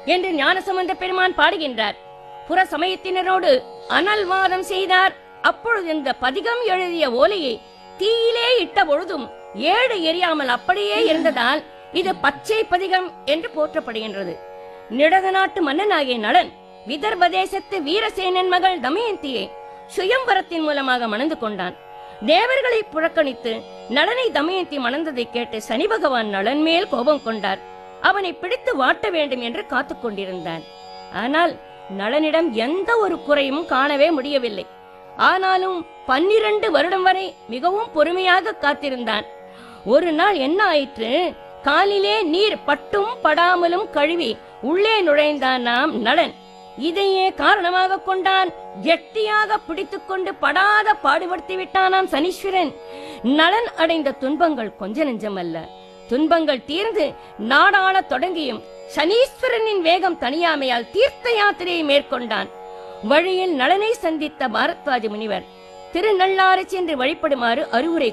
என்று ஞானசம்பந்த பெருமான் பாடுகின்றார் புற சமயத்தினரோடு அனல்வாதம் செய்தார் அப்பொழுது இந்த பதிகம் எழுதிய ஓலையை தீயிலே இட்ட பொழுதும் ஏடு எரியாமல் அப்படியே இருந்ததால் இது பச்சை பதிகம் என்று போற்றப்படுகின்றது நிடத நாட்டு மன்னனாகிய நளன் விதர்ப தேசத்து வீரசேனன் மகள் தமயந்தியை சுயம்பரத்தின் மூலமாக மணந்து கொண்டான் தேவர்களை புறக்கணித்து நளனை தமயந்தி மணந்ததை கேட்டு சனி பகவான் நளன் மேல் கோபம் கொண்டார் அவனை பிடித்து வாட்ட வேண்டும் என்று காத்துக் கொண்டிருந்தான் ஆனால் நளனிடம் எந்த ஒரு குறையும் காணவே முடியவில்லை ஆனாலும் பன்னிரண்டு வருடம் வரை மிகவும் பொறுமையாக காத்திருந்தான் ஒரு நாள் என்ன ஆயிற்று காலிலே நீர் பட்டும் படாமலும் கழுவி உள்ளே நுழைந்தான் நாம் நளன் இதையே காரணமாக கொண்டான் கெட்டியாக பிடித்துக்கொண்டு படாத பாடுபடுத்தி விட்டானாம் சனீஸ்வரன் நலன் அடைந்த துன்பங்கள் கொஞ்ச நெஞ்சமல்ல துன்பங்கள் தீர்ந்து நாடாளத் தொடங்கியும் சனீஸ்வரனின் வேகம் தனியாமையால் தீர்த்த யாத்திரையை மேற்கொண்டான் வழியில் நலனை சந்தித்த பாரத்வாஜ முனிவர் திருநள்ளாறு சென்று வழிபடுமாறு அறிவுரை